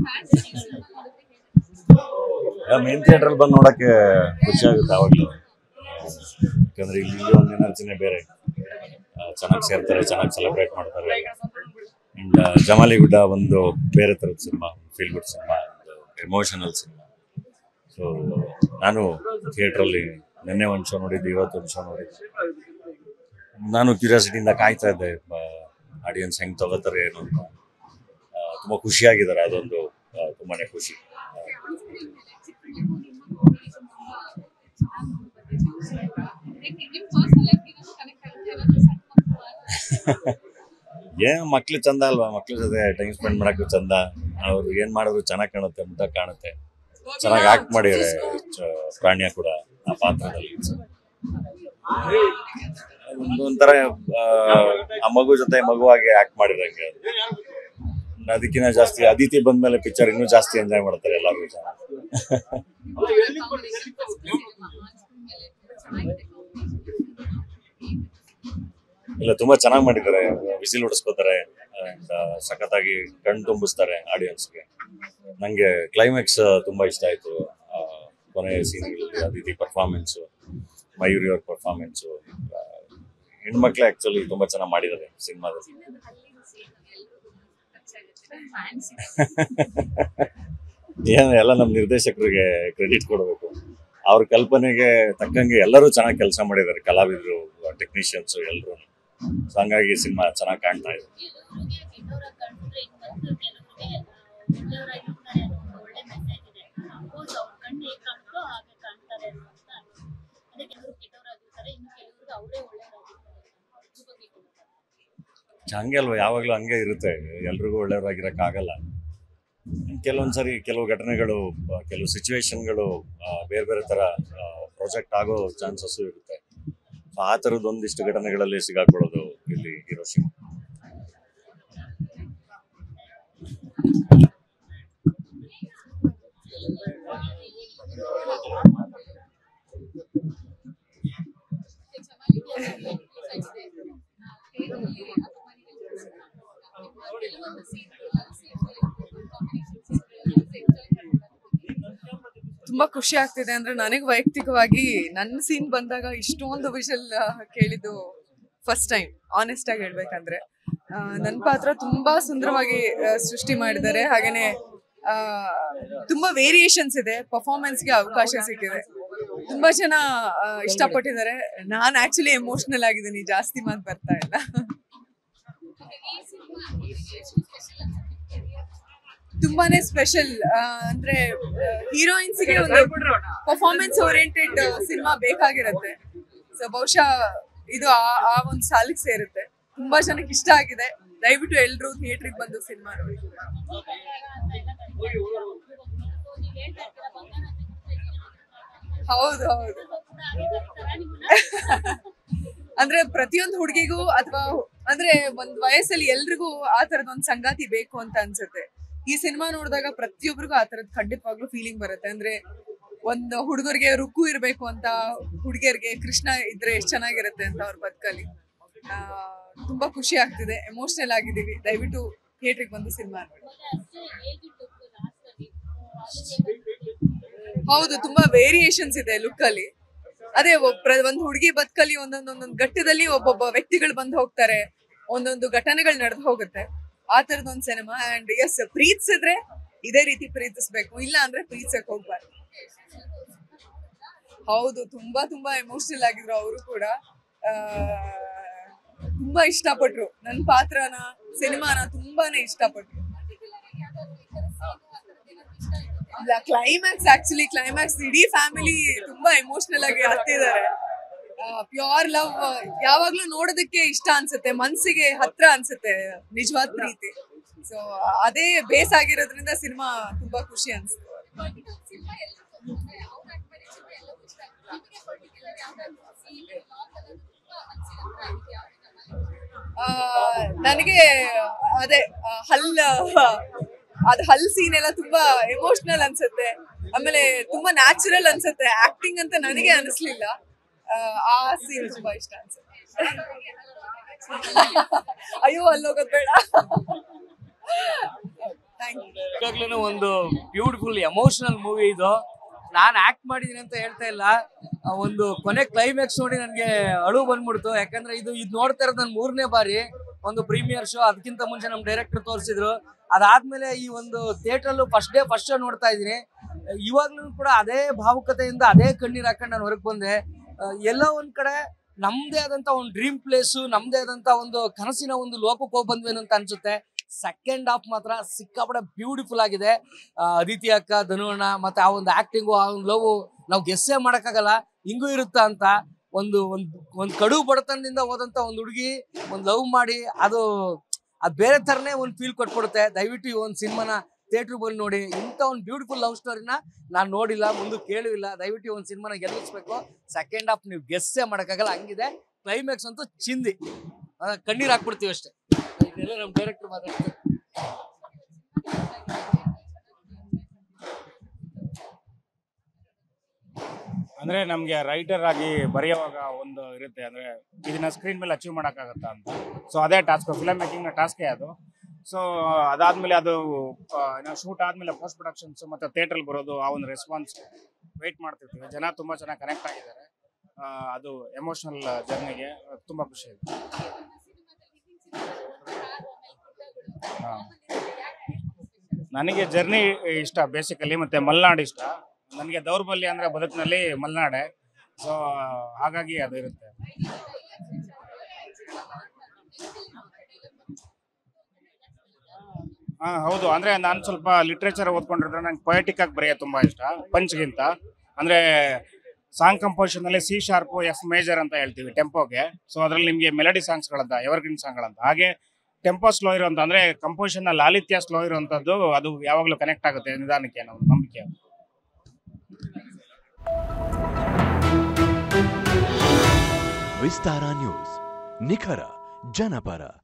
Main theatre ಬಂದು ನೋಡಕ್ಕೆ ಖುಷಿ ಆಗುತ್ತೆ ಅವಾಗಲೂ ಯಾಕಂದ್ರೆ ಇಲ್ಲಿ ಇಲ್ಲಿ ಒಂದು ಎನರ್ಜಿನೇ ಬೇರೆ ಚೆನ್ನಾಗಿ ಸೇರ್ತಾರೆ ಚೆನ್ನಾಗಿ ಸೆಲೆಬ್ರೇಟ್ ಮಾಡ್ತಾರೆ ಅಂಡ್ ಜಮಾಲಿ ಗುಡ್ಡ ಒಂದು ಬೇರೆ ಥರದ cinema feel good cinema emotional cinema so ನಾನು ಥಿಯೇಟ್ರಲ್ಲಿ ನಿನ್ನೆ ಒಂದು ಶೋ ನೋಡಿದ್ದೆ ಇವತ್ತು ಒಂದು ಶೋ ನೋಡಿದ್ದೆ ನಾನು ಕ್ಯೂರಿಯಾಸಿಟಿಯಿಂದ ಕಾಯ್ತಾ ಇದ್ದೆ ಆಡಿಯನ್ಸ್ ಹೆಂಗ್ ತಗೋತಾರೆ ಏನು ಅಂತ ಆ, ತುಂಬಾ ಖುಷಿಯಾಗಿದ್ದಾರೆ ಅದೊಂದು ಆ, ತುಂಬಾನೇ ಖುಷಿ ಏನ್ ಮಕ್ಳು ಚಂದ ಅಲ್ವಾ ಮಕ್ಳ ಜೊತೆ ಟೈಮ್ ಸ್ಪೆಂಡ್ ಮಾಡಕ್ಕೂ ಚಂದ ಅವ್ರು ಏನ್ ಮಾಡಿದ್ರು ಚೆನ್ನಾಗಿ ಕಾಣುತ್ತೆ ಮುದ್ದ ಕಾಣುತ್ತೆ ಚೆನ್ನಾಗಿ ಆಕ್ಟ್ ಮಾಡಿದ್ದಾರೆ ಚ- ಪ್ರಾಣ್ಯ ಕೂಡ ಆ ಪಾತ್ರದಲ್ಲಿ ಒಂದು ಒಂಥರ ಆ, ಆ ಮಗು ಜೊತೆ ಮಗುವಾಗಿ ಆಕ್ಟ್ ಮಾಡಿರಂಗೆ ಅದಕ್ಕಿಂತ ಜಾಸ್ತಿ ಅದಿತಿ ಬಂದ್ಮೇಲೆ ಪಿಕ್ಚರ್ ಇನ್ನೂ ಜಾಸ್ತಿ ಎಂಜಾಯ್ ಮಾಡ್ತಾರೆ ಎಲ್ಲರೂ ಜನ ಇಲ್ಲ ತುಂಬಾ ಚೆನ್ನಾಗಿ ಮಾಡಿದ್ದಾರೆ ವಿಸಿಲ್ ಹೊಡಿಸ್ಕೋತಾರೆ and, ಆ, ಸಖತ್ತಾಗಿ ಕಣ್ ತುಂಬಿಸ್ತಾರೆ ಆಡಿಯನ್ಸ್ಗೆ ನಂಗೆ ಕ್ಲೈಮ್ಯಾಕ್ಸ್ ತುಂಬಾ ಇಷ್ಟ ಆಯ್ತು ಆ, ಕೊನೆಯ ಸೀನ್ಗಳಲ್ಲಿ ಅದಿತಿ ಪರ್ಫಾರ್ಮೆನ್ಸ್ ಮಯೂರಿ ಅವ್ರ ಪರ್ಫಾರ್ಮೆನ್ಸ್ ಹೆಣ್ಮಕ್ಳು ಆಕ್ಚುಲಿ ತುಂಬಾ ಚೆನ್ನಾಗಿ ಮಾಡಿದ್ದಾರೆ ಸಿನಿಮಾದಲ್ಲಿ ಏನು ಎಲ್ಲ ನಮ್ಮ ನಿರ್ದೇಶಕರಿಗೆ ಕ್ರೆಡಿಟ್ ಕೊಡಬೇಕು ಅವ್ರ ಕಲ್ಪನೆಗೆ ತಕ್ಕಂಗೆ ಎಲ್ಲರೂ ಚೆನ್ನಾಗಿ ಕೆಲಸ ಮಾಡಿದ್ದಾರೆ ಕಲಾವಿದರು ಟೆಕ್ನಿಷಿಯನ್ಸ್ ಎಲ್ಲರೂ ಸೊ ಹಂಗಾಗಿ ಸಿನಿಮಾ ಚೆನ್ನಾಗಿ ಕಾಣ್ತಾ ಇದೆ ಹಂಗೆ ಅಲ್ವಾ ಯಾವಾಗಲೂ ಹಂಗೆ ಇರುತ್ತೆ ಎಲ್ರಿಗೂ ಒಳ್ಳೆಯವ್ರಾಗಿರಕ್ಕಾಗಲ್ಲ ಕೆಲವೊಂದ್ಸರಿ ಕೆಲವು ಘಟನೆಗಳು ಆ, ಕೆಲವು ಸಿಚುವೇಶನ್ಗಳು ಬೇರೆ ಬೇರೆ ತರ ಪ್ರಾಜೆಕ್ಟ್ ಆಗೋ ಚಾನ್ಸಸ್ ಇರುತ್ತೆ So, ಆ ಥರದ್ದು ಒಂದಿಷ್ಟು ಘಟನೆಗಳಲ್ಲಿ ಸಿಗಾಕೊಳ್ಳೋದು ಇಲ್ಲಿ ಹಿರೋಶಿಮಾ ತುಂಬಾ ಖುಷಿ ಆಗ್ತಿದೆ ಅಂದ್ರೆ ನನಗೆ ವೈಯಕ್ತಿಕವಾಗಿ ನನ್ನ ಸೀನ್ ಬಂದಾಗ ಇಷ್ಟೊಂದು ವಿಷಲ್ ಕೇಳಿದ್ದು ಫಸ್ಟ್ ಟೈಮ್ ಆನೆಸ್ಟ್ ಆಗಿ ಹೇಳ್ಬೇಕಂದ್ರೆ ಆ, ನನ್ನ ಪಾತ್ರ ತುಂಬಾ ಸುಂದರವಾಗಿ ಆ, ಸೃಷ್ಟಿ ಮಾಡಿದ್ದಾರೆ ಹಾಗೇನೆ ಆ, ತುಂಬಾ ವೇರಿಯೇಷನ್ಸ್ ಇದೆ ಪರ್ಫಾರ್ಮೆನ್ಸ್ಗೆ ಅವಕಾಶ ಸಿಕ್ಕಿದೆ ತುಂಬಾ ಜನ ಆ, ಇಷ್ಟಪಟ್ಟಿದ್ದಾರೆ ನಾನು ಆಕ್ಚುಲಿ ಎಮೋಷನಲ್ ಆಗಿದ್ದೀನಿ ಜಾಸ್ತಿ ಮಾತು ಬರ್ತಾ ಇಲ್ಲ ತುಂಬಾನೇ ಸ್ಪೆಷಲ್ ಅಂದ್ರೆ ಹೀರೋಯಿನ್ಸ್ ಗೆ ಒಂದು ಪರ್ಫಾರ್ಮೆನ್ಸ್ ಓರಿಯೆಂಟೆಡ್ ಸಿನಿಮಾ ಬೇಕಾಗಿರುತ್ತೆ ಸೊ ಬಹುಶಃ ಇದು ಆ ಆ ಒಂದು ಸಾಲಿಗೆ ಸೇರುತ್ತೆ ತುಂಬಾ ಜನಕ್ಕೆ ಇಷ್ಟ ಆಗಿದೆ ದಯವಿಟ್ಟು ಎಲ್ರು ಥಿಯೇಟ್ರಿಗೆ ಬಂದು ಸಿನಿಮಾ ನೋಡಿ ಹೌದು ಹೌದು ಅಂದ್ರೆ ಪ್ರತಿಯೊಂದು ಹುಡುಗಿಗೂ ಅಥವಾ ಅಂದ್ರೆ ಒಂದ್ ವಯಸ್ಸಲ್ಲಿ ಎಲ್ರಿಗೂ ಆ ತರದ ಒಂದ್ ಸಂಗಾತಿ ಬೇಕು ಅಂತ ಅನ್ಸುತ್ತೆ ಈ ಸಿನಿಮಾ ನೋಡಿದಾಗ ಪ್ರತಿಯೊಬ್ಬರಿಗೂ ಆ ತರದ್ ಖಂಡಿತವಾಗ್ಲೂ ಫೀಲಿಂಗ್ ಬರುತ್ತೆ ಅಂದ್ರೆ ಒಂದ್ ಹುಡುಗರಿಗೆ ರುಕ್ಕು ಇರ್ಬೇಕು ಅಂತ ಹುಡುಗಿಯರಿಗೆ ಕೃಷ್ಣ ಇದ್ರೆ ಎಷ್ಟ್ ಚೆನ್ನಾಗಿರುತ್ತೆ ಅಂತ ಅವ್ರ ಬದುಕಲ್ಲಿ ಆ, ತುಂಬಾ ಖುಷಿ ಆಗ್ತಿದೆ ಎಮೋಷನಲ್ ಆಗಿದೀವಿ ದಯವಿಟ್ಟು ಥಿಯೇಟ್ರಿಗೆ ಬಂದು ಸಿನಿಮಾ ನೋಡಿ ಹೌದು ತುಂಬಾ ವೇರಿಯೇಷನ್ಸ್ ಇದೆ ಲುಕ್ ಅಲ್ಲಿ ಅದೇ ಒಬ್- ಪ್ರ- ಒಂದ್ ಹುಡುಗಿ ಬದುಕಲ್ಲಿ ಒಂದೊಂದ್ ಒಂದೊಂದ್ ಘಟ್ಟದಲ್ಲಿ ಒಬ್ಬೊಬ್ಬ ವ್ಯಕ್ತಿಗಳು ಬಂದು ಹೋಗ್ತಾರೆ ಒಂದೊಂದು ಘಟನೆಗಳು ನಡೆದು ಹೋಗುತ್ತೆ ಆ ತರದ ಒಂದ್ ಸಿನಿಮಾ ಅಂಡ್ ಎಸ್ ಪ್ರೀತಿಸಿದ್ರೆ ಇದೇ ರೀತಿ ಪ್ರೀತಿಸ್ಬೇಕು ಇಲ್ಲ ಅಂದ್ರೆ ಪ್ರೀತಿಸಕ್ ಹೋಗ್ಬಾರ್ದು ಹೌದು ತುಂಬಾ ತುಂಬಾ ಎಮೋಷನಲ್ ಆಗಿದ್ರು ಅವರು ಕೂಡ ಆ, ತುಂಬಾ ಇಷ್ಟಪಟ್ರು ನನ್ನ ಪಾತ್ರನ ಸಿನಿಮಾನ ತುಂಬಾನೇ ಇಷ್ಟಪಟ್ರು ಇಲ್ಲ ಕ್ಲೈಮ್ಯಾಕ್ಸ್ ಆಕ್ಚುಲಿ ಕ್ಲೈಮ್ಯಾಕ್ಸ್ ಇಡೀ ಫ್ಯಾಮಿಲಿ ತುಂಬಾ ಎಮೋಷನಲ್ ಆಗಿ ಹತ್ತಿದ್ದಾರೆ ಪ್ಯೂರ್ ಲವ್ ಯಾವಾಗ್ಲೂ ನೋಡೋದಕ್ಕೆ ಇಷ್ಟ ಅನ್ಸುತ್ತೆ ಮನ್ಸಿಗೆ ಹತ್ರ ಅನ್ಸುತ್ತೆ ನಿಜವಾದ ಪ್ರೀತಿ ಸೊ ಅದೇ ಬೇಸ್ ಆಗಿರೋದ್ರಿಂದ ಸಿನಿಮಾ ತುಂಬಾ ಖುಷಿ ಅನ್ಸುತ್ತೆ ಆ, ನನಗೆ ಅದೇ ಆ, ಹಲ್ ಅದ್ ಹಲ್ ಸೀನ್ ಎಲ್ಲ ತುಂಬಾ ಎಮೋಷನಲ್ ಅನ್ಸುತ್ತೆ ಆಮೇಲೆ ತುಂಬಾ ನ್ಯಾಚುರಲ್ ಅನ್ಸುತ್ತೆ ಆಕ್ಟಿಂಗ್ ಅಂತ ನನಗೆ ಅನಿಸ್ಲಿಲ್ಲ ಆ, ಆ ಸೀನ್ ತುಂಬಾ ಇಷ್ಟ ಅನ್ಸುತ್ತೆ ಅಯ್ಯೋ ಅಲ್ಲೋಗೋದ್ ಬೇಡ ಥ್ಯಾಂಕ್ ಯು ಈಗಾಗ್ಲೂ ಒಂದು ಬ್ಯೂಟಿಫುಲ್ ಎಮೋಷನಲ್ ಮೂವಿ ಇದು ನಾನು ಆಕ್ಟ್ ಮಾಡಿದೀನಿ ಅಂತ ಹೇಳ್ತಾ ಇಲ್ಲ ಆ ಒಂದು ಕೊನೆ ಕ್ಲೈಮ್ಯಾಕ್ಸ್ ನೋಡಿ ನನಗೆ ಅಳು ಬಂದ್ಬಿಡ್ತು ಯಾಕಂದ್ರೆ ಇದು ಇದು ನೋಡ್ತಾ ಇರೋದು ನನ್ನ ಮೂರನೇ ಬಾರಿ ಒಂದು ಪ್ರೀಮಿಯರ್ ಶೋ ಅದಕ್ಕಿಂತ ಮುಂಚೆ ನಮ್ಮ ಡೈರೆಕ್ಟರ್ ತೋರಿಸಿದ್ರು ಅದಾದ್ಮೇಲೆ ಈ ಒಂದು ಥಿಯೇಟ್ರಲ್ಲೂ ಫಸ್ಟ್ ಡೇ ಫಸ್ಟ್ ಶೋ ನೋಡ್ತಾ ಇದ್ದೀನಿ ಇವಾಗ್ಲೂ ಕೂಡ ಅದೇ ಭಾವುಕತೆಯಿಂದ ಅದೇ ಕಣ್ಣೀರ್ ಹಾಕೊಂಡು ನಾನು ಹೊರಗೆ ಬಂದೆ ಆ, ಎಲ್ಲೋ ಒಂದ್ ಕಡೆ ನಮ್ದೇ ಆದಂತ ಒಂದು ಡ್ರೀಮ್ ಪ್ಲೇಸು ನಮ್ದೇ ಆದಂತ ಒಂದು ಕನಸಿನ ಒಂದು ಲೋಕಕ್ಕೆ ಹೋಗಿ ಬಂದ್ವೇನೋ ಅಂತ ಅನ್ಸುತ್ತೆ ಸೆಕೆಂಡ್ ಹಾಫ್ ಮಾತ್ರ ಸಿಕ್ಕಾಪಡೆ ಬ್ಯೂಟಿಫುಲ್ ಆಗಿದೆ ಆ, ಅದಿತಿ ಅಕ್ಕ ಧನುವಣ್ಣ ಮತ್ತೆ ಆ ಒಂದು ಆಕ್ಟಿಂಗು ಆ ಒಂದು ಲವ್ ನಾವು ಗೆಸ್ಸೇ ಮಾಡಕ್ಕಾಗಲ್ಲ ಹಿಂಗೂ ಇರುತ್ತಾ ಅಂತ ಒಂದು ಒಂದು ಒಂದು ಕಡು ಬಡತನದಿಂದ ಹೋದಂತ ಒಂದು ಹುಡುಗಿ ಒಂದು ಲವ್ ಮಾಡಿ ಅದು ಅದು ಬೇರೆ ತರನೇ ಒಂದು ಫೀಲ್ ಕೊಟ್ಬಿಡುತ್ತೆ ದಯವಿಟ್ಟು ಈ ಒಂದು ಸಿನಿಮಾನ ಥಿಯೇಟ್ರ್ ಬಂದು ನೋಡಿ ಇಂಥ ಒಂದು ಬ್ಯೂಟಿಫುಲ್ ಲವ್ ಸ್ಟೋರಿನ ನಾನು ನೋಡಿಲ್ಲ ಮುಂದೆ ಕೇಳಿಲ್ಲ ದಯವಿಟ್ಟು ಈ ಒಂದು ಸಿನಿಮಾನ ಗೆಲ್ಲಿಸ್ಬೇಕು ಸೆಕೆಂಡ್ ಹಾಫ್ ನೀವು ಗೆಸ್ಸೇ ಮಾಡೋಕ್ಕಾಗಲ್ಲ ಹಂಗಿದೆ ಕ್ಲೈಮ್ಯಾಕ್ಸ್ ಅಂತೂ ಚಿಂದಿ ಆ, ಕಣ್ಣೀರ್ ಹಾಕ್ಬಿಡ್ತೀವಿ ಅಷ್ಟೇ ಇದೆಲ್ಲ ನಮ್ಮ ಡೈರೆಕ್ಟರ್ ಮಾತಾಡ್ತಾರೆ ಅಂದ್ರೆ ನಮಗೆ ರೈಟರ್ ಆಗಿ ಬರೆಯುವಾಗ ಒಂದು ಇರುತ್ತೆ ಅಂದ್ರೆ ಇದನ್ನ ಸ್ಕ್ರೀನ್ ಮೇಲೆ ಅಚೀವ್ ಮಾಡೋಕ್ಕಾಗತ್ತಾ ಅಂತ ಸೊ ಅದೇ ಟಾಸ್ಕ್ ಫಿಲಮ್ ಮೇಕಿಂಗ್ ಟಾಸ್ಕೇ ಅದು ಸೊ ಅದಾದ್ಮೇಲೆ ಅದು ಶೂಟ್ ಆದ್ಮೇಲೆ ಪೋಸ್ಟ್ ಪ್ರೊಡಕ್ಷನ್ಸ್ ಮತ್ತೆ ಥಿಯೇಟ್ರಲ್ಲಿ ಬರೋದು ಆ ಒಂದು ರೆಸ್ಪಾನ್ಸ್ ವೆಯ್ಟ್ ಮಾಡ್ತಿರ್ತೀವಿ ಜನ ತುಂಬಾ ಚೆನ್ನಾಗಿ ಕನೆಕ್ಟ್ ಆಗಿದ್ದಾರೆ ಆ, ಅದು ಎಮೋಷನಲ್ ಜರ್ನಿಗೆ ತುಂಬಾ ಖುಷಿ ಇದೆ ಹಾ. ನನಗೆ ಜರ್ನಿ ಇಷ್ಟ ಬೇಸಿಕಲಿ ಮತ್ತೆ ಮಲ್ನಾಡ್ ಇಷ್ಟ ನನಗೆ ದೌರ್ಬಲ್ಯ ಅಂದ್ರೆ ಬದುಕಿನಲ್ಲಿ ಮಲ್ನಾಡೆ ಸೊ ಹಾಗಾಗಿ ಅದು ಇರುತ್ತೆ ಹಾ ಹೌದು ಅಂದ್ರೆ ನಾನು ಸ್ವಲ್ಪ ಲಿಟ್ರೇಚರ್ ಓದ್ಕೊಂಡಿದ್ರೆ ನಂಗೆ ಪೊಯಟಿಕ್ ಆಗಿ ಬರೆಯೋದು ತುಂಬಾ ಇಷ್ಟ ಪಂಚ್ಗಿಂತ ಅಂದ್ರೆ ಸಾಂಗ್ ಕಂಪೋಸಿಷನ್ ಅಲ್ಲಿ ಸಿ ಶಾರ್ಪ್ ಎಫ್ ಮೇಜರ್ ಅಂತ ಹೇಳ್ತೀವಿ ಟೆಂಪೋಗೆ ಸೊ ಅದ್ರಲ್ಲಿ ನಿಮಗೆ ಮೆಲಡಿ ಸಾಂಗ್ಸ್ಗಳಂತ ಎವರ್ಗ್ರೀನ್ ಸಾಂಗ್ಗಳಂತ ಹಾಗೆ ಟೆಂಪೋ ಸ್ಲೋ ಇರುವಂತ ಅಂದ್ರೆ ಕಂಪೋಸಿಷನ್ ಲಾಲಿತ್ಯ ಸ್ಲೋ ಇರುವಂತದ್ದು ಅದು ಯಾವಾಗಲೂ ಕನೆಕ್ಟ್ ಆಗುತ್ತೆ ನಿಧಾನಕ್ಕೆ ನಾವು ನಂಬಿಕೆ ಅದು. ವಿಸ್ತಾರ ನ್ಯೂಸ್ ನಿಖರ ಜನಪರ